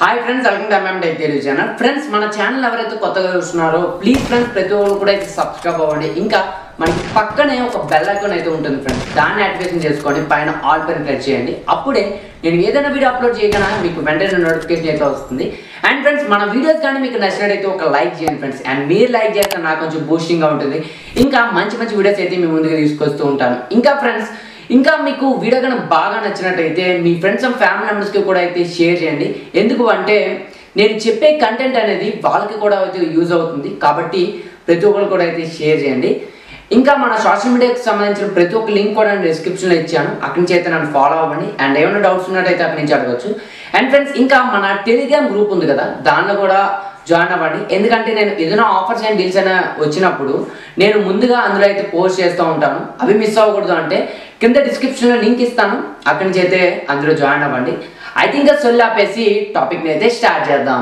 hi friends welcome to MM tech Telugu channel friends మన channel ఎవరైతే కొత్తగా చూస్తున్నారో ప్లీజ్ ఫ్రెండ్స్ ప్రతి ఒక్కరు కూడా అయితే సబ్స్క్రైబ్ అవ్వండి ఇంకా మనకి పక్కనే ఒక బెల్ ఐకాన్ అయితే ఉంటుంది ఫ్రెండ్స్ దాన్ని యాక్టివేషన్ చేసుకోండి పైన ఆల్ పైన క్లిక్ చేయండి అప్పుడే నేను ఏదైనా వీడియో అప్లోడ్ చేయగానే మీకు వెంటనే నోటిఫికేషన్ అయితే వస్తుంది అండ్ ఫ్రెండ్స్ మన వీడియోస్ కానీ మీకు నచ్చినట్టయితే ఒక లైక్ చేయండి ఫ్రెండ్స్ అండ్ మీరు లైక్ చేస్తే నాకు కొంచెం బూస్టింగ్గా ఉంటుంది ఇంకా మంచి మంచి వీడియోస్ అయితే మీ ముందుకు తీసుకొస్తూ ఉంటాను ఇంకా ఫ్రెండ్స్ ఇంకా మీకు వీడియో కనుక బాగా నచ్చినట్టయితే మీ ఫ్రెండ్స్ అండ్ ఫ్యామిలీ మెంబర్స్కి కూడా అయితే షేర్ చేయండి ఎందుకు అంటే నేను చెప్పే కంటెంట్ అనేది వాళ్ళకి కూడా అయితే యూజ్ అవుతుంది కాబట్టి ప్రతి ఒక్కరు కూడా అయితే షేర్ చేయండి ఇంకా మన సోషల్ మీడియాకి సంబంధించిన ప్రతి ఒక్క లింక్ కూడా నేను డిస్క్రిప్షన్లో ఇచ్చాను అక్కడి నుంచి అయితే నన్ను ఫాలో అవ్వండి అండ్ ఏమైనా డౌట్స్ ఉన్నట్టయితే అక్కడి నుంచి అడగచ్చు అండ్ ఫ్రెండ్స్ ఇంకా మన టెలిగ్రామ్ గ్రూప్ ఉంది కదా దానిలో కూడా జాయిన్ అవ్వండి ఎందుకంటే నేను ఏదైనా ఆఫర్స్ అండ్ డీల్స్ అయినా వచ్చినప్పుడు నేను ముందుగా అందులో అయితే పోస్ట్ చేస్తూ ఉంటాను అవి మిస్ అవ్వకూడదు అంటే కింద డిస్క్రిప్షన్లో లింక్ ఇస్తాను అక్కడి నుంచి అయితే అందులో జాయిన్ అవ్వండి ఐ థింక్ సొల్లు ఆపేసి టాపిక్ని అయితే స్టార్ట్ చేద్దాం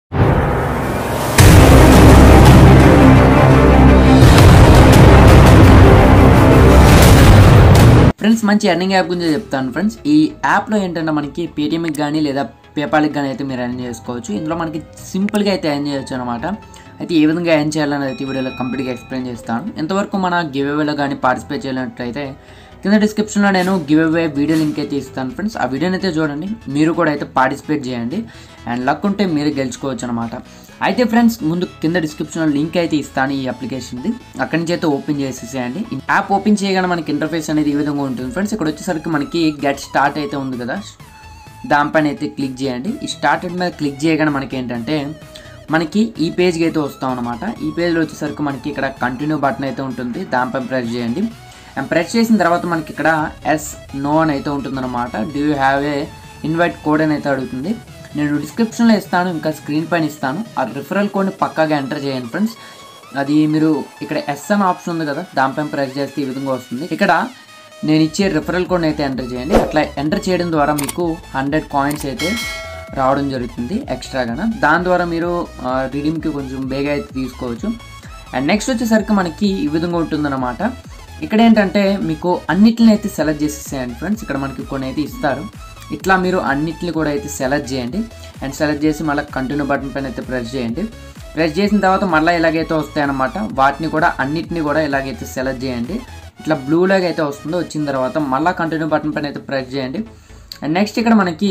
ఫ్రెండ్స్ మంచి ఎర్నింగ్ యాప్ గురించి చెప్తాను ఫ్రెండ్స్ ఈ యాప్లో ఏంటంటే మనకి పేటిఎంకి కానీ లేదా పేపాల్కి కానీ అయితే మీరు ఎర్న్ చేసుకోవచ్చు ఇందులో మనకి సింపుల్గా అయితే ఎర్న్ చేయొచ్చు అనమాట అయితే ఏ విధంగా ఎర్న్ చేయాలని అయితే ఈ వీడియోలో కంప్లీట్గా ఎక్స్ప్లెయిన్ చేస్తాను ఇంతవరకు మన గివ్ అవేలో కానీ పార్టిసిపేట్ చేయనట్లయితే కింద డిస్క్రిప్షన్లో నేను గివ్ అవే వీడియో లింక్ అయితే ఇస్తాను ఫ్రెండ్స్ ఆ వీడియోని అయితే చూడండి మీరు కూడా అయితే పార్టిసిపేట్ చేయండి అండ్ లక్ ఉంటే మీరు గెలుచుకోవచ్చు అనమాట అయితే ఫ్రెండ్స్ ముందు కింద డిస్క్రిప్షన్లో లింక్ అయితే ఇస్తాను ఈ అప్లికేషన్ది అక్కడి నుంచి అయితే ఓపెన్ చేసేసేయండి యాప్ ఓపెన్ చేయగానే మనకి ఇంటర్ఫేస్ అనేది ఈ విధంగా ఉంటుంది ఫ్రెండ్స్ ఇక్కడ వచ్చేసరికి మనకి గెట్ స్టార్ట్ అయితే ఉంది కదా దానిపైన అయితే క్లిక్ చేయండి ఈ స్టార్టెడ్ మీద క్లిక్ చేయగానే మనకి ఏంటంటే మనకి ఈ పేజ్కి అయితే వస్తాం అనమాట ఈ పేజ్లో వచ్చేసరికి మనకి ఇక్కడ కంటిన్యూ బటన్ అయితే ఉంటుంది దానిపైన ప్రెస్ చేయండి అండ్ ప్రెస్ చేసిన తర్వాత మనకి ఇక్కడ ఎస్ నో అని అయితే ఉంటుందన్నమాట do you have a invite code అని అయితే అడుగుతుంది నేను డిస్క్రిప్షన్లో ఇస్తాను ఇంకా స్క్రీన్ పైన ఇస్తాను ఆ రిఫరల్ కోడ్ని పక్కాగా ఎంటర్ చేయండి ఫ్రెండ్స్ అది మీరు ఇక్కడ ఎస్ అని ఆప్షన్ ఉంది కదా దానిపైన ప్రెస్ చేస్తే ఈ విధంగా వస్తుంది ఇక్కడ నేను ఇచ్చే రిఫరల్ కోడ్ అయితే ఎంటర్ చేయండి అట్లా ఎంటర్ చేయడం ద్వారా మీకు హండ్రెడ్ కాయిన్స్ అయితే రావడం జరుగుతుంది ఎక్స్ట్రాగా దాని ద్వారా మీరు రీడింగ్కి కొంచెం బేగా అయితే తీసుకోవచ్చు అండ్ నెక్స్ట్ వచ్చేసరికి మనకి ఈ విధంగా ఉంటుందన్నమాట ఇక్కడ ఏంటంటే మీకు అన్నిటిని అయితే సెలెక్ట్ చేసేసేయండి ఫ్రెండ్స్ ఇక్కడ మనకి కొన్ని అయితే ఇస్తారు ఇట్లా మీరు అన్నిటిని కూడా అయితే సెలెక్ట్ చేయండి అండ్ సెలెక్ట్ చేసి మళ్ళీ కంటిన్యూ బటన్ పైన అయితే ప్రెస్ చేయండి ప్రెస్ చేసిన తర్వాత మళ్ళీ ఇలాగైతే వస్తాయన్నమాట వాటిని కూడా అన్నిటిని కూడా ఇలాగైతే సెలెక్ట్ చేయండి ఇట్లా బ్లూ లాగా అయితే వస్తుందో వచ్చిన తర్వాత మళ్ళీ కంటిన్యూ బటన్ పైన అయితే ప్రెస్ చేయండి అండ్ నెక్స్ట్ ఇక్కడ మనకి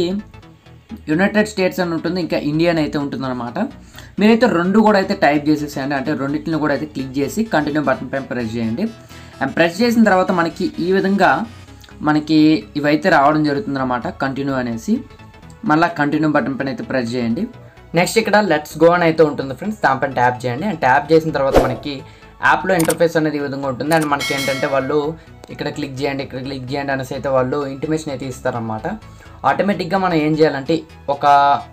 యునైటెడ్ స్టేట్స్ అని ఉంటుంది ఇంకా ఇండియా అని అయితే ఉంటుందన్నమాట మీరైతే రెండు కూడా అయితే టైప్ చేసేసేయండి అంటే రెండింటిని కూడా అయితే క్లిక్ చేసి కంటిన్యూ బటన్ పైన ప్రెస్ చేయండి అండ్ ప్రెస్ చేసిన తర్వాత మనకి ఈ విధంగా మనకి ఇవైతే రావడం జరుగుతుందన్నమాట కంటిన్యూ అనేసి మళ్ళీ కంటిన్యూ బటన్ పైన అయితే ప్రెస్ చేయండి నెక్స్ట్ ఇక్కడ లెట్స్ గో అని అయితే ఉంటుంది ఫ్రెండ్స్ దానిపైన ట్యాప్ చేయండి అండ్ ట్యాప్ చేసిన తర్వాత మనకి యాప్లో ఇంటర్ఫేస్ అనేది ఈ విధంగా ఉంటుంది అండ్ మనకి ఏంటంటే వాళ్ళు ఇక్కడ క్లిక్ చేయండి ఇక్కడ క్లిక్ చేయండి అనేసి అయితే వాళ్ళు ఇంటిమేషన్ అయితే ఇస్తారనమాట ఆటోమేటిక్గా మనం ఏం చేయాలంటే ఒక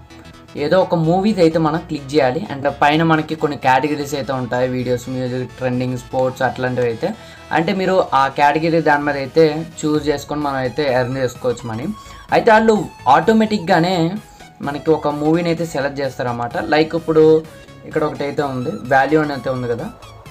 ఏదో ఒక మూవీస్ అయితే మనం క్లిక్ చేయాలి అండ్ పైన మనకి కొన్ని కేటగిరీస్ అయితే ఉంటాయి వీడియోస్ మ్యూజిక్ ట్రెండింగ్ స్పోర్ట్స్ అట్లాంటివి అయితే అంటే మీరు ఆ కేటగిరీ దాని మీద అయితే చూస్ చేసుకొని మనం అయితే ఎర్న్ చేసుకోవచ్చు మనీ అయితే వాళ్ళు ఆటోమేటిక్గానే మనకి ఒక మూవీని అయితే సెలెక్ట్ చేస్తారన్నమాట లైక్ ఇప్పుడు ఇక్కడ ఒకటి అయితే ఉంది వాల్యూ అని అయితే ఉంది కదా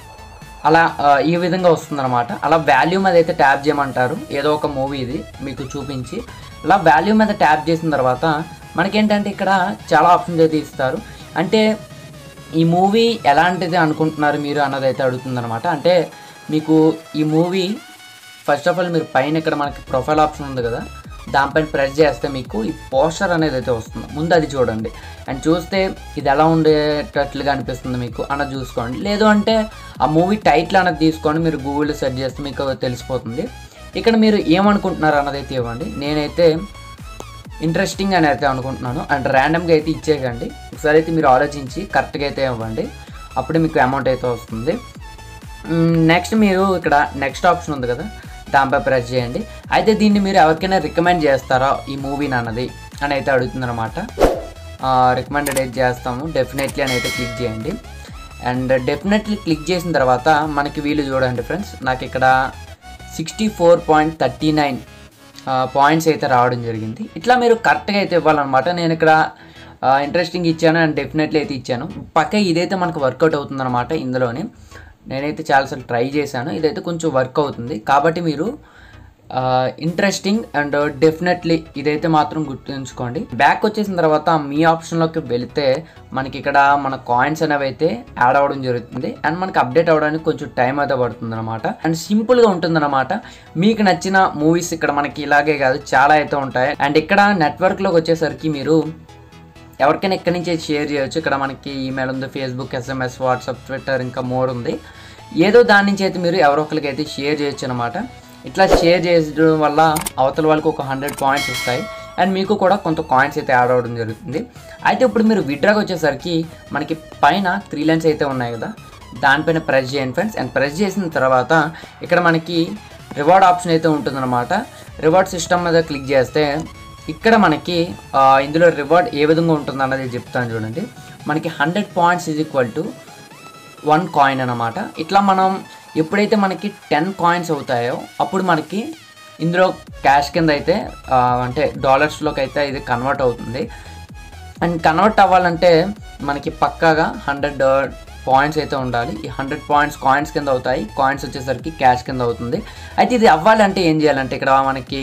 అలా ఆ, ఈ విధంగా వస్తుందన్నమాట అలా వాల్యూ మీద అయితే ట్యాప్ చేయమంటారు ఏదో ఒక మూవీ ఇది మీకు చూపించి అలా వాల్యూ మీద ట్యాప్ చేసిన తర్వాత మనకేంటంటే ఇక్కడ చాలా ఆప్షన్స్ అయితే ఇస్తారు అంటే ఈ మూవీ ఎలాంటిది అనుకుంటున్నారు మీరు అన్నది అయితే అడుగుతుందన్నమాట అంటే మీకు ఈ మూవీ ఫస్ట్ ఆఫ్ ఆల్ మీరు పైన ఇక్కడ మనకి ప్రొఫైల్ ఆప్షన్ ఉంది కదా దానిపైన ప్రెస్ చేస్తే మీకు ఈ పోస్టర్ అనేది అయితే వస్తుంది ముందు అది చూడండి అండ్ చూస్తే ఇది ఎలా ఉండేటట్లుగా అనిపిస్తుంది మీకు అన్నది చూసుకోండి లేదు అంటే ఆ మూవీ టైటిల్ అన్నది తీసుకోండి మీరు గూగుల్లో సెర్చ్ చేస్తే మీకు తెలిసిపోతుంది ఇక్కడ మీరు ఏమనుకుంటున్నారు అన్నది అయితే ఇవ్వండి నేనైతే ఇంట్రెస్టింగ్ అని అయితే అనుకుంటున్నాను అండ్ ర్యాండమ్గా అయితే ఇచ్చేయండి ఒకసారి అయితే మీరు ఆలోచించి కరెక్ట్గా అయితే ఇవ్వండి అప్పుడే మీకు అమౌంట్ అయితే వస్తుంది నెక్స్ట్ మీరు ఇక్కడ నెక్స్ట్ ఆప్షన్ ఉంది కదా దానిపై ప్రెస్ చేయండి అయితే దీన్ని మీరు ఎవరికైనా రికమెండ్ చేస్తారా ఈ మూవీని అన్నది అని అయితే అడుగుతుందన్నమాట రికమెండెడ్ అయితే చేస్తాము డెఫినెట్లీ అని అయితే క్లిక్ చేయండి అండ్ డెఫినెట్లీ క్లిక్ చేసిన తర్వాత మనకి వీళ్ళు చూడండి ఫ్రెండ్స్ నాకు ఇక్కడ sixty four point thirty nine points అయితే రావడం జరిగింది ఇట్లా మీరు కరెక్ట్గా అయితే ఇవ్వాలన్నమాట నేను ఇక్కడ ఇంట్రెస్టింగ్ ఇచ్చాను అండ్ డెఫినెట్లీ అయితే ఇచ్చాను పక్క ఇదైతే మనకు వర్కౌట్ అవుతుందన్నమాట ఇందులోని నేనైతే చాలాసార్లు ట్రై చేశాను ఇదైతే కొంచెం వర్క్ అవుతుంది కాబట్టి మీరు ఇంట్రెస్టింగ్ అండ్ డెఫినెట్లీ ఇదైతే మాత్రం గుర్తుంచుకోండి బ్యాక్ వచ్చేసిన తర్వాత మీ ఆప్షన్లోకి వెళితే మనకి ఇక్కడ మన కాయిన్స్ అనేవి అయితే యాడ్ అవ్వడం జరుగుతుంది అండ్ మనకి అప్డేట్ అవ్వడానికి కొంచెం టైం అయితే పడుతుంది అనమాట అండ్ సింపుల్గా ఉంటుంది అనమాట మీకు నచ్చిన మూవీస్ ఇక్కడ మనకి ఇలాగే కాదు చాలా అయితే ఉంటాయి అండ్ ఇక్కడ నెట్వర్క్లోకి వచ్చేసరికి మీరు ఎవరికైనా ఎక్కడి నుంచి షేర్ చేయొచ్చు ఇక్కడ మనకి ఈమెయిల్ ఉంది ఫేస్బుక్ ఎస్ఎంఎస్ వాట్సాప్ ట్విట్టర్ ఇంకా మోర్ ఉంది ఏదో దాని నుంచి అయితే మీరు ఎవరో ఒకరికి అయితే షేర్ చేయొచ్చు అనమాట ఇట్లా షేర్ చేయడం వల్ల అవతల వాళ్ళకి ఒక హండ్రెడ్ పాయింట్స్ వస్తాయి అండ్ మీకు కూడా కొంత కాయిన్స్ అయితే యాడ్ అవ్వడం జరుగుతుంది అయితే ఇప్పుడు మీరు విడ్రాకి వచ్చేసరికి మనకి పైన త్రీ లైన్స్ అయితే ఉన్నాయి కదా దానిపైన ప్రెస్ చేయండి ఫ్రెండ్స్ అండ్ ప్రెస్ చేసిన తర్వాత ఇక్కడ మనకి రివార్డ్ ఆప్షన్ అయితే ఉంటుందన్నమాట రివార్డ్ సిస్టమ్ మీద క్లిక్ చేస్తే ఇక్కడ మనకి ఆ, ఇందులో రివార్డ్ ఏ విధంగా ఉంటుంది అన్నది చెప్తాను చూడండి మనకి hundred points is equal to one coin అనమాట ఇట్లా మనం ఎప్పుడైతే మనకి టెన్ కాయిన్స్ అవుతాయో అప్పుడు మనకి ఇందులో క్యాష్ కింద అయితే ఆ, అంటే డాలర్స్లోకి అయితే ఇది కన్వర్ట్ అవుతుంది అండ్ కన్వర్ట్ అవ్వాలంటే మనకి పక్కాగా హండ్రెడ్ పాయింట్స్ అయితే ఉండాలి ఈ హండ్రెడ్ పాయింట్స్ కాయిన్స్ కింద అవుతాయి కాయిన్స్ వచ్చేసరికి క్యాష్ కింద అవుతుంది అయితే ఇది అవ్వాలంటే ఏం చేయాలంటే ఇక్కడ మనకి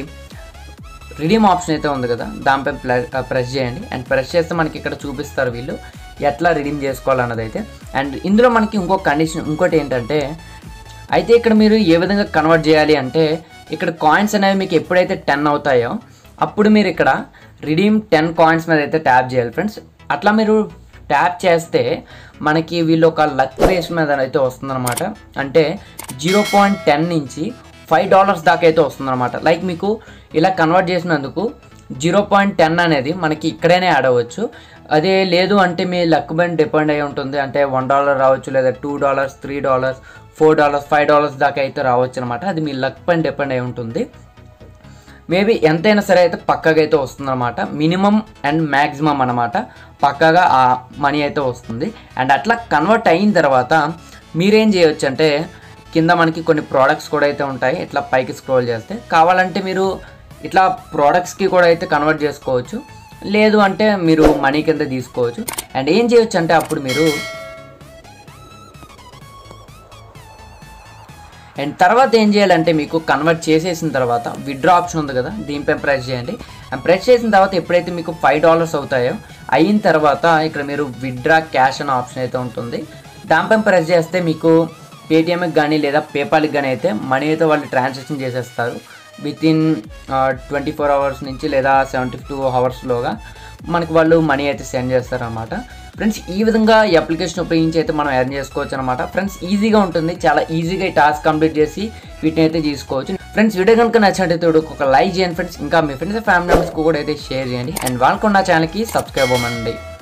రిడీమ్ ఆప్షన్ అయితే ఉంది కదా దానిపై ప్రెస్ చేయండి అండ్ ప్రెస్ చేస్తే మనకి ఇక్కడ చూపిస్తారు వీళ్ళు ఎట్లా రిడీమ్ చేసుకోవాలన్నది అయితే అండ్ ఇందులో మనకి ఇంకో కండిషన్ ఇంకోటి ఏంటంటే అయితే ఇక్కడ మీరు ఏ విధంగా కన్వర్ట్ చేయాలి అంటే ఇక్కడ కాయిన్స్ అనేవి మీకు ఎప్పుడైతే టెన్ అవుతాయో అప్పుడు మీరు ఇక్కడ రిడీమ్ టెన్ కాయిన్స్ మీద అయితే ట్యాప్ చేయాలి ఫ్రెండ్స్ అట్లా మీరు ట్యాప్ చేస్తే మనకి వీళ్ళు ఒక లక్ రేస్ మీద అయితే వస్తుందన్నమాట అంటే జీరో పాయింట్ టెన్ నుంచి ఫైవ్ డాలర్స్ దాకా అయితే వస్తుందన్నమాట లైక్ మీకు ఇలా కన్వర్ట్ చేసినందుకు జీరో పాయింట్ టెన్ అనేది మనకి ఇక్కడైనా యాడ్ అవ్వచ్చు అదే లేదు అంటే మీ లక్ పైన డిపెండ్ అయి ఉంటుంది అంటే వన్ డాలర్ రావచ్చు లేదా two dollars three dollars four dollars five dollars దాకా అయితే రావచ్చు అనమాట అది మీ లక్ పైన డిపెండ్ అయి ఉంటుంది మేబీ ఎంతైనా సరే అయితే పక్కగా అయితే వస్తుందన్నమాట మినిమం అండ్ మ్యాక్సిమం అనమాట పక్కగా ఆ మనీ అయితే వస్తుంది అండ్ అట్లా కన్వర్ట్ అయిన తర్వాత మీరేం చేయొచ్చు అంటే కింద మనకి కొన్ని ప్రోడక్ట్స్ కూడా అయితే ఉంటాయి ఇట్లా పైకి స్క్రోల్ చేస్తే కావాలంటే మీరు ఇట్లా ప్రోడక్ట్స్కి కూడా అయితే కన్వర్ట్ చేసుకోవచ్చు లేదు అంటే మీరు మనీ కింద తీసుకోవచ్చు అండ్ ఏం చేయొచ్చు అంటే అప్పుడు మీరు అండ్ తర్వాత ఏం చేయాలంటే మీకు కన్వర్ట్ చేసేసిన తర్వాత విత్డ్రా ఆప్షన్ ఉంది కదా దీనిపై ప్రెస్ చేయండి అండ్ ప్రెస్ చేసిన తర్వాత ఎప్పుడైతే మీకు ఫైవ్ డాలర్స్ అవుతాయో అయిన తర్వాత ఇక్కడ మీరు విత్డ్రా క్యాష్ అనే ఆప్షన్ అయితే ఉంటుంది దానిపై ప్రెస్ చేస్తే మీకు పేటిఎంకి కానీ లేదా పేపాల్కి కానీ అయితే మనీ అయితే వాళ్ళు ట్రాన్సాక్షన్ చేసేస్తారు within twenty four hours నుంచి లేదా సెవెంటీ టూ అవర్స్లోగా మనకి వాళ్ళు మనీ అయితే సెండ్ చేస్తారనమాట ఫ్రెండ్స్ ఈ విధంగా ఈ అప్లికేషన్ ఉపయోగించి అయితే మనం ఎర్న్ చేసుకోవచ్చు అనమాట ఫ్రెండ్స్ ఈజీగా ఉంటుంది చాలా ఈజీగా ఈ టాస్క్ కంప్లీట్ చేసి వీటిని అయితే తీసుకోవచ్చు ఫ్రెండ్స్ వీడియో కనుక నచ్చినట్టయితే ఒక లైక్ చేయండి ఫ్రెండ్స్ ఇంకా మీ ఫ్రెండ్స్ ఫ్యామిలీ మెంబర్స్కి కూడా అయితే షేర్ చేయండి అండ్ వాళ్ళకు నా ఛానల్కి సబ్స్క్రైబ్ అవ్వండి